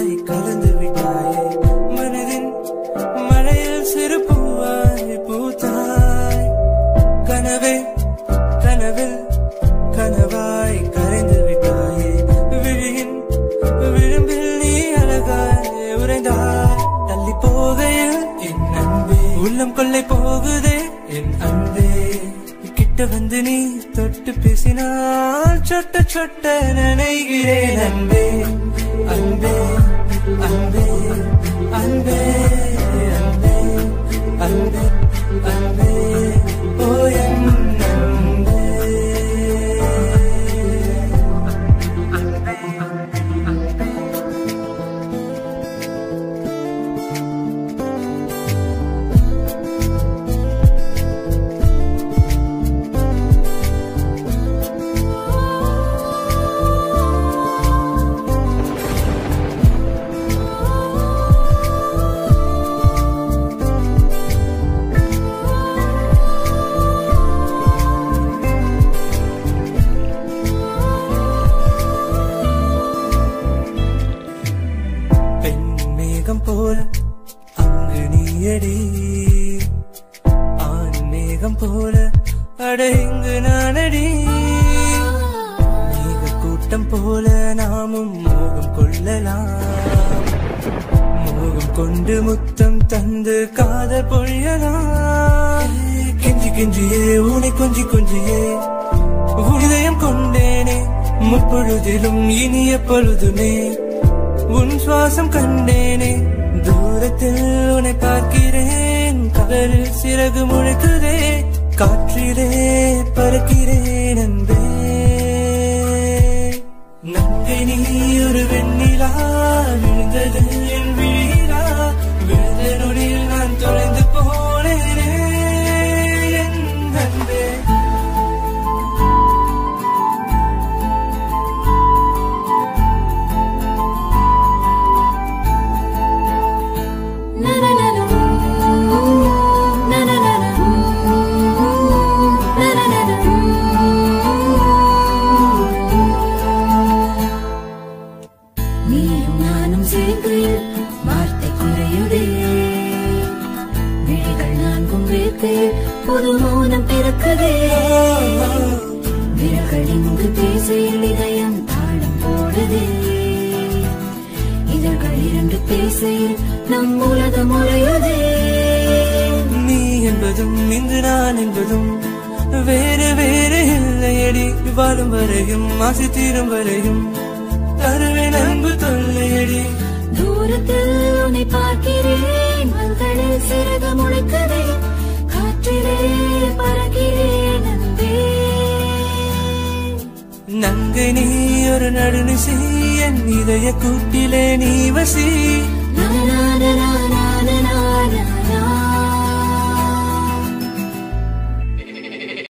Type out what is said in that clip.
பூவாய் கலந்து விட்டாயே மனதின் மழையில் சிறு பூவாய் பூத்தாய் கனவே கனவில் கனவாய் கரைந்து விட்டாயே விழியின் விளிம்பில் நீ அழகாய் உறைந்தாய் தள்ளி போகையில் என் அன்பே உள்ளம் கொள்ளை போகுதே என் அன்பே கிட்ட வந்து நீ தொட்டு பேசினால் சொட்ட சொட்ட நினைகிறேன் அன்பே அன்பே அன்பே அன்பே அன்பே அன்பே அன்பே ஓ என் அன்பே பெண் மேகம் போல அங்கு நீயடி ஆண் மேகம் போல அட இங்கு நானடி மேக கூட்டம் போல நாமும் மோகம் கொள்ளலாம் மோகம் கொண்டு முத்தம் தந்து காதல் பொழியலாம் கெஞ்சி கெஞ்சியே உனை கொஞ்சி கொஞ்சியே உதயம் கொண்டேனே முப்பொழுதிலும் இனிய பொழுதுமே உன் சுவாசம் கண்டேனே தூரத்தில் உன்னை பார்க்கிறேன் கடலில் சிறகு முளைக்குதே காற்றிலே பறக்கிறேன் அன்பே நங்கை நீ ஒரு வெண்ணிலா விழுந்தது என் விழிலா விழுந்த நொடியில் நான் தொலைந்து போனேனே என் அன்பே நீயும் நானும் சேர்க்கையில் வார்த்தை குறையுதே விழிகள் நான்கும் வேர்க்கையில் புது மௌனம் பிறக்குதே விரல்கள் இங்கு பேசையில் இதயம் தாளம் போடுதே இதழ்கள் இரண்டு பேசையில் நம் உலகம் உறையுதே நீ என்பதும் இங்கு நான் என்பதும் வேறு வேறு இல்லையடி வாழும் வரையும் ஆசை தீரும் வரையும் தருவேன் அன்பு தொல்லையடி தூரத்தில் உன்னை பார்க்கிறேன் மல்களில் சிறகு முளைக்குதே காற்றிலே பறக்கிறேன் அன்பே நங்கை நீ ஒரு நடுநிசி என் இதய கூட்டிலே நீ வசி நனநானனா